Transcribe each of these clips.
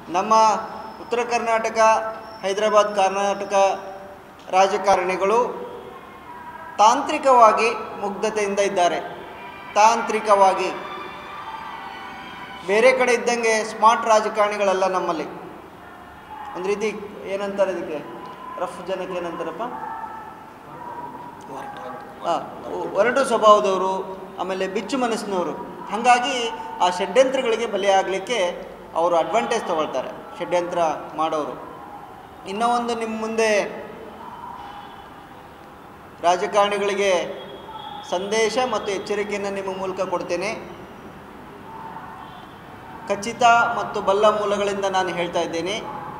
ನಮ್ಮ ಉತ್ತರ ಕರ್ನಾಟಕ ಹೈದರಾಬಾದ್ ಕರ್ನಾಟಕ ರಾಜಕಾರಣಿಗಳು ತಾಂತ್ರಿಕವಾಗಿ ಮುಗ್ಧತೆಯಿಂದ ಇದ್ದಾರೆ ತಾಂತ್ರಿಕವಾಗಿ ಬೇರೆ ಕಡೆ ಇದ್ದಂಗೆ ಸ್ಮಾರ್ಟ್ ರಾಜಕಾರಣಿಗಳಲ್ಲ ನಮ್ಮಲ್ಲಿ ಒಂದು ರೀತಿ ಏನಂತಾರೆ ಇದಕ್ಕೆ ರಫ್ ಜನಕ್ಕೆ ಏನಂತಾರಪ್ಪ ಹಾಂ ಒರಟು ಸ್ವಭಾವದವರು ಆಮೇಲೆ ಬಿಚ್ಚು ಮನಸ್ಸಿನವರು ಹಾಗಾಗಿ ಆ ಷಡ್ಯಂತ್ರಗಳಿಗೆ ಬಲಿಯಾಗಲಿಕ್ಕೆ ಅವರು ಅಡ್ವಾಂಟೇಜ್ ತಗೊಳ್ತಾರೆ ಷಡ್ಯಂತ್ರ ಮಾಡೋರು ಇನ್ನೂ ಒಂದು ನಿಮ್ಮ ಮುಂದೆ ರಾಜಕಾರಣಿಗಳಿಗೆ ಸಂದೇಶ ಮತ್ತು ಎಚ್ಚರಿಕೆಯನ್ನು ನಿಮ್ಮ ಮೂಲಕ ಕೊಡ್ತೇನೆ ಖಚಿತ ಮತ್ತು ಬಲ್ಲ ಮೂಲಗಳಿಂದ ನಾನು ಹೇಳ್ತಾ ಇದ್ದೇನೆ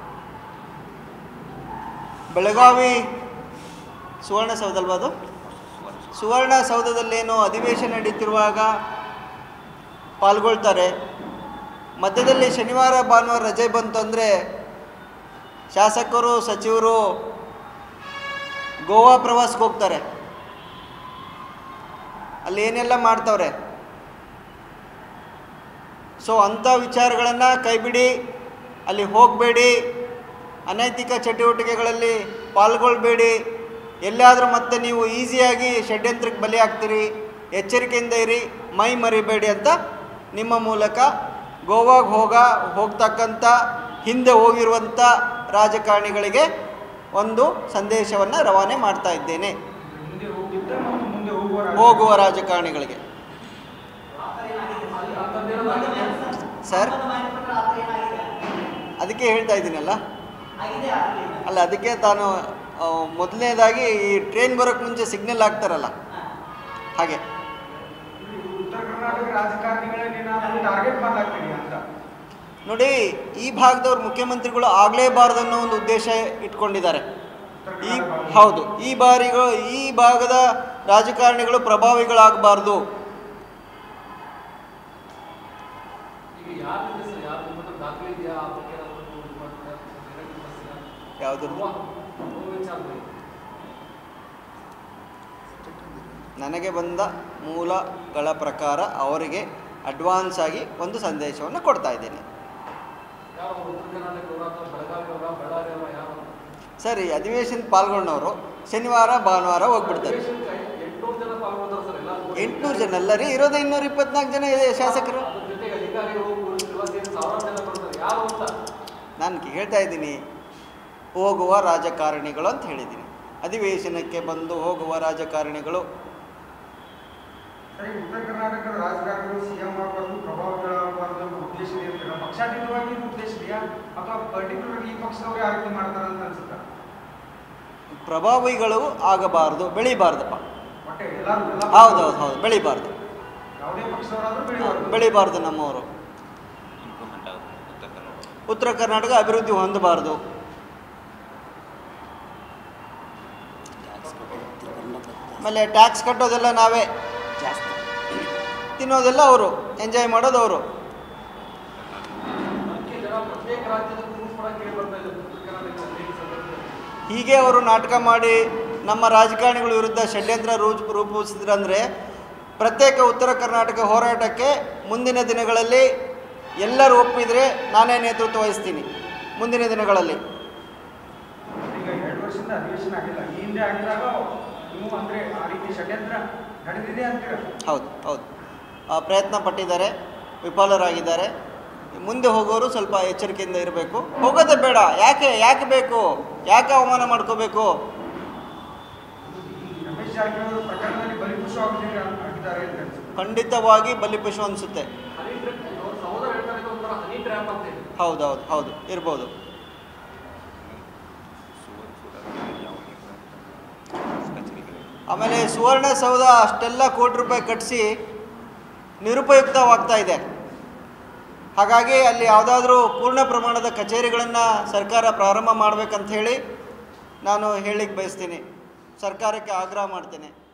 ಬೆಳಗಾವಿ ಸುವರ್ಣಸೌಧಲ್ವಾ ಅದು ಸುವರ್ಣಸೌಧದಲ್ಲೇನೋ ಅಧಿವೇಶನ ನಡೀತಿರುವಾಗ ಪಾಲ್ಗೊಳ್ತಾರೆ ಮಧ್ಯದಲ್ಲಿ ಶನಿವಾರ ಭಾನುವಾರ ರಜೆ ಬಂತು ಅಂದರೆ ಶಾಸಕರು ಸಚಿವರು ಗೋವಾ ಪ್ರವಾಸಕ್ಕೆ ಹೋಗ್ತಾರೆ ಅಲ್ಲಿ ಏನೆಲ್ಲ ಮಾಡ್ತವ್ರೆ ಸೊ ಅಂಥ ವಿಚಾರಗಳನ್ನು ಕೈಬಿಡಿ ಅಲ್ಲಿ ಹೋಗಬೇಡಿ ಅನೈತಿಕ ಚಟುವಟಿಕೆಗಳಲ್ಲಿ ಪಾಲ್ಗೊಳ್ಬೇಡಿ ಎಲ್ಲಾದರೂ ಮತ್ತೆ ನೀವು ಈಸಿಯಾಗಿ ಷಡ್ಯಂತ್ರಕ್ಕೆ ಬಲಿ ಆಗ್ತೀರಿ ಎಚ್ಚರಿಕೆಯಿಂದ ಇರಿ ಮೈ ಮರಿಬೇಡಿ ಅಂತ ನಿಮ್ಮ ಮೂಲಕ ಗೋವಾಗೆ ಹೋಗ ಹೋಗ್ತಕ್ಕಂಥ ಹಿಂದೆ ಹೋಗಿರುವಂಥ ರಾಜಕಾರಣಿಗಳಿಗೆ ಒಂದು ಸಂದೇಶವನ್ನು ರವಾನೆ ಮಾಡ್ತಾ ಇದ್ದೇನೆ ಮುಂದೆ ಹೋಗಿದ್ದ ಮತ್ತು ಮುಂದೆ ಹೋಗುವ ರಾಜ- ಹೋಗುವ ರಾಜಕಾರಣಿಗಳಿಗೆ ಸರ್ ಅದಕ್ಕೆ ಹೇಳ್ತಾ ಇದ್ದೀನಲ್ಲ ಅಲ್ಲ ಅದಕ್ಕೆ ತಾನು ಆ, ಮೊದಲನೇದಾಗಿ ಈ ಟ್ರೈನ್ ಬರೋಕ್ಕೆ ಮುಂಚೆ ಸಿಗ್ನಲ್ ಹಾಕ್ತಾರಲ್ಲ ಹಾಗೆ ಉತ್ತರ ಕರ್ನಾಟಕ ರಾಜಕಾರಣಿಗಳಲ್ಲಿ ನಾವು ಟಾರ್ಗೆಟ್ ಮಾಡಲಾಗ್ತೀವಿ ಅಂತ ನೋಡಿ ಈ ಭಾಗದವ್ರು ಮುಖ್ಯಮಂತ್ರಿಗಳು ಆಗಲೇಬಾರ್ದು ಅನ್ನೋ ಒಂದು ಉದ್ದೇಶ ಇಟ್ಕೊಂಡಿದ್ದಾರೆ ಉತ್ತರ ಈ ಕರ್ನಾಟಕ ಭಾಗ. ಹೌದು ಈ ಬಾರಿಗಳು ಈ ಭಾಗದ ರಾಜಕಾರಣಿಗಳು ಪ್ರಭಾವಿಗಳಾಗಬಾರ್ದು ಈಗ ಯಾರಿದೆ ಸರ್ ಯಾರು ನಿಮ್ಮ ಹತ್ರ ದಾಖಲೆ ಇದೆಯಾ ಆ ಬಗ್ಗೆ ಏನಾದ್ರು ಇದು ಮಾಡ್ತೀರಾ? direct ಬರ್ತೀರಾ? ಯಾವುದು ಗೋವಾ ಗೋವಾ ವಿಚಾರದಲ್ಲಿ ನನಗೆ ಬಂದ ಮೂಲಗಳ ಪ್ರಕಾರ ಅವರಿಗೆ ಅಡ್ವಾನ್ಸ್ ಆಗಿ ಒಂದು ಸಂದೇಶವನ್ನು ಕೊಡ್ತಾ ಇದ್ದೇನೆ ಯಾವ ಉತ್ತರ ಕರ್ನಾಟಕದವರ ಅಥವಾ ಬೆಳಗಾವಿ ಅವರ ಬಳ್ಳಾರಿ ಅವರ ಯಾವ ಸರ್ ಈ ಅಧಿವೇಶನ ಪಾಲ್ಗೊಂಡವರು ಶನಿವಾರ ಭಾನುವಾರ ಹೋಗ್ಬಿಡ್ತಾರೆ ಅಧಿವೇಶನಕ್ಕೆ ಎಂಟ್ನೂರು ಜನ ಪಾಲ್ಗೊಳ್ತಾರೆ ಸರ್ ಎಲ್ಲ ಎಂಟುನೂರು ಜನ ಅಲ್ಲ ರೀ ಇರೋದೇ ಇನ್ನೂರ ಇಪ್ಪತ್ನಾಲ್ಕು ಜನ ಇದೆ ಶಾಸಕರು ಅದ್ರ ಜೊತೆಗೆ ಅಧಿಕಾರಿಗಳು ಪೊಲೀಸರು ಸೇರಿ ಸಾವಿರಾರು ಜನ ಬರ್ತಾರೆ ಯಾರು ಅಂತ ನಾನು ಹೇಳ್ತಾ ಇದ್ದೀನಿ ಹೋಗುವ ರಾಜಕಾರಣಿಗಳು ಅಂತ ಹೇಳಿದ್ದೀನಿ ಅಧಿವೇಶನಕ್ಕೆ ಬಂದು ಹೋಗುವ ರಾಜಕಾರಣಿಗಳು ಸರಿ ಉತ್ತರ ಕರ್ನಾಟಕದ ರಾಜಕಾರಣಿಗಳು ಸಿಎಂ ಆಗಬಾರ್ದು ಪ್ರಭಾವಗಳಾಗಬಾರ್ದು ಅನ್ನೋ ಉದ್ದೇಶ ಇರ್ತೀರ ಪಕ್ಷಾತೀತವಾಗಿ ಇದು ಉದ್ದೇಶ ಇದೆಯಾ ಅಥವಾ ಪರ್ಟಿಕ್ಯುಲರ್ ಈ ಪಕ್ಷದವರು ಯಾವ ರೀತಿ ಮಾಡ್ತಾರೆ ಅಂತ ಅನ್ಸುತ್ತಾ ಪ್ರಭಾವಿಗಳು ಆಗಬಾರ್ದು ಬೆಳಿಬಾರ್ದಪ್ಪ ಒಟ್ಟೆ ಎಲ್ಲರೂ ಎಲ್ಲ ಹೌದು ಹೌದು ಹೌದು ಬೆಳಿಬಾರ್ದು ಯಾವುದೇ ಪಕ್ಷದವರಾದ್ರೂ ಬೆಳಿಬಾರ್ದು ಬೆಳಿಬಾರ್ದು ನಮ್ಮವರು ಇಂಪ್ರೂವ್ಮೆಂಟ್ ಆಗುತ್ತೆ ಉತ್ತರ ಕನ್ನಡ ಉತ್ತರ ಕರ್ನಾಟಕ ಅಭಿವೃದ್ಧಿ ಹೊಂದಬಾರ್ದು ಆಮೇಲೆ ಟ್ಯಾಕ್ಸ್ ಕಟ್ಟೋದೆಲ್ಲ ನಾವೇ ತಿನ್ನೋದೆಲ್ಲ ಅವರು ಎಂಜಾಯ್ ಮಾಡೋದು ಅವರು ಅದಕ್ಕೆ ಜನ ಪ್ರತ್ಯೇಕ ರಾಜ್ಯದ ಕೂಗು ಕೂಡ ಕೇಳಿ ಬರ್ತಾ ಇದೆ ಉತ್ತರ ಕರ್ನಾಟಕದಲ್ಲಿ ಈ ಸಂದರ್ಭದಲ್ಲಿ ಹೀಗೆ ಅವರು ನಾಟಕ ಮಾಡಿ ನಮ್ಮ ರಾಜಕಾರಣಿಗಳ ವಿರುದ್ಧ ಷಡ್ಯಂತ್ರ ರೂಪ್ ರೂಪಿಸಿದ್ರಂದರೆ ಪ್ರತ್ಯೇಕ ಉತ್ತರ ಕರ್ನಾಟಕ ಹೋರಾಟಕ್ಕೆ ಮುಂದಿನ ದಿನಗಳಲ್ಲಿ ಎಲ್ಲರೂ ಒಪ್ಪಿದರೆ ನಾನೇ ನೇತೃತ್ವ ವಹಿಸ್ತೀನಿ ಮುಂದಿನ ದಿನಗಳಲ್ಲಿ ಈಗ ಎರಡು ವರ್ಷದಿಂದ ಅಧಿವೇಶನ ಆಗಿಲ್ಲ ಈ ಹಿಂದೆ ಆಗಿದಾಗ ನೀವು ಅಂದ್ರೆ ಆ ರೀತಿ ಷಡ್ಯಂತ್ರ ನಡೆದಿದೆ ಅಂತೀರ ಹೌದು ಹೌದು ಆ ಪ್ರಯತ್ನ ಪಟ್ಟಿದ್ದಾರೆ ವಿಫಲರಾಗಿದ್ದಾರೆ ಮುಂದೆ ಹೋಗೋರು ಸ್ವಲ್ಪ ಎಚ್ಚರಿಕೆಯಿಂದ ಇರಬೇಕು ಹೋಗೋದೇ ಬೇಡ ಯಾಕೆ ಯಾಕೆ ಬೇಕು ಯಾಕೆ ಅವಮಾನ ಮಾಡ್ಕೋಬೇಕು ಈ ರಮೇಶ್ ಜಾರಕಿಹೊಳಿ ಪ್ರಕರಣದಲ್ಲಿ ಬಲಿಪಶು ಆಗಿದ್ದಾರೆ ಆಗಿದ್ದಾರೆ ಅಂತ ಅನ್ಸುತ್ತೆ ಖಂಡಿತವಾಗಿ ಬಲಿಪಶು ಅನಿಸುತ್ತೆ ಹನಿ ಟ್ರ್ಯಾಪ್ ಅವ್ರ ಸಹೋದರ ಹೇಳ್ತಾರೆ ಇದು ಒಂಥರ ಹನಿ ಟ್ರ್ಯಾಪ್ ಅಂತ ಹೇಳಿ ಹೌದು ಹೌದು ಹೌದು ಇರ್ಬೋದು ಸುವರ್ ಸುವರ್ ಯಾವ ಕಚೇರಿಗಳು ಆಮೇಲೆ ಸುವರ್ಣಸೌಧ ಅಷ್ಟೆಲ್ಲ ಕೋಟಿ ರೂಪಾಯಿ ಕಟ್ಟಿಸಿ ನಿರುಪಯುಕ್ತವಾಗ್ತಾ ಇದೆ ಹಾಗಾಗಿ ಅಲ್ಲಿ ಯಾವುದಾದ್ರೂ ಪೂರ್ಣ ಪ್ರಮಾಣದ ಕಚೇರಿಗಳನ್ನು ಸರ್ಕಾರ ಪ್ರಾರಂಭ ಮಾಡಬೇಕಂತ ಹೇಳಿ ನಾನು ಹೇಳಿಕ್ಕೆ ಬಯಸ್ತೀನಿ ಸರ್ಕಾರಕ್ಕೆ ಆಗ್ರಹ ಮಾಡ್ತೇನೆ